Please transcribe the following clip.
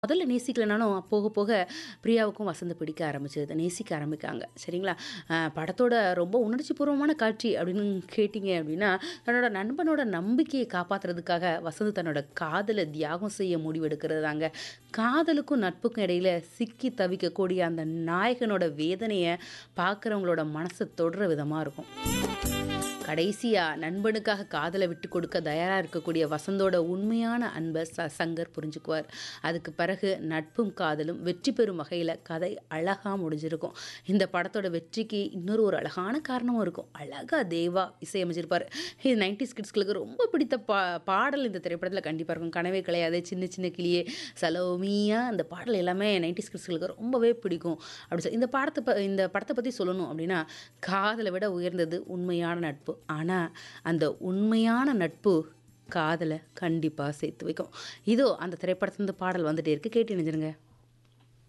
முதல்ல நேசிக்கலனாலும் போக போக பிரியாவுக்கும் வசந்த பிடிக்க ஆரம்பிச்சது நேசிக்க ஆரம்பிக்காங்க சரிங்களா அஹ் படத்தோட ரொம்ப உணர்ச்சிபூர்வமான காட்சி அப்படின்னு கேட்டிங்க அப்படின்னா தன்னோட நண்பனோட நம்பிக்கையை காப்பாத்துறதுக்காக வசந்த் தன்னோட காதலை தியாகம் செய்ய முடிவெடுக்கிறது தாங்க காதலுக்கும் நட்புக்கும் இடையில சிக்கி தவிக்கக்கூடிய அந்த நாயகனோட வேதனையை பார்க்குறவங்களோட மனசை தொடுற விதமாக இருக்கும் கடைசியா நண்பனுக்காக காதலை விட்டு கொடுக்க தயாரா இருக்கக்கூடிய வசந்தோட உண்மையான அன்பை ச சங்கர் புரிஞ்சுக்குவார் அதுக்கு பிறகு நட்பும் காதலும் வெற்றி பெறும் வகையில் கதை அழகாக முடிஞ்சிருக்கும் இந்த படத்தோட வெற்றிக்கு இன்னொரு ஒரு அழகான காரணமும் இருக்கும் அழகா தேவா இசையமைச்சிருப்பார் இது நைன்டிஸ் கிட்ஸ்களுக்கு ரொம்ப பிடித்த பா பாடல் இந்த திரைப்படத்தில் கண்டிப்பாக இருக்கும் கனவே கிடையாது சின்ன சின்ன கிளியே சலோமியா அந்த பாடல் எல்லாமே நைன்டிஸ் கிட்ஸ்களுக்கு ரொம்பவே பிடிக்கும் அப்படி சொல்லி இந்த படத்தை ப இந்த படத்தை பற்றி சொல்லணும் அப்படின்னா காதலை விட உயர்ந்தது உண்மையான நட்பு ஆனால் அந்த உண்மையான நட்பு காதலை கண்டிப்பாக சேர்த்து வைக்கும் இதோ அந்த திரைப்படத்துல இருந்து பாடல் வந்துட்டே இருக்கு கேட்டு நினைச்சிருங்க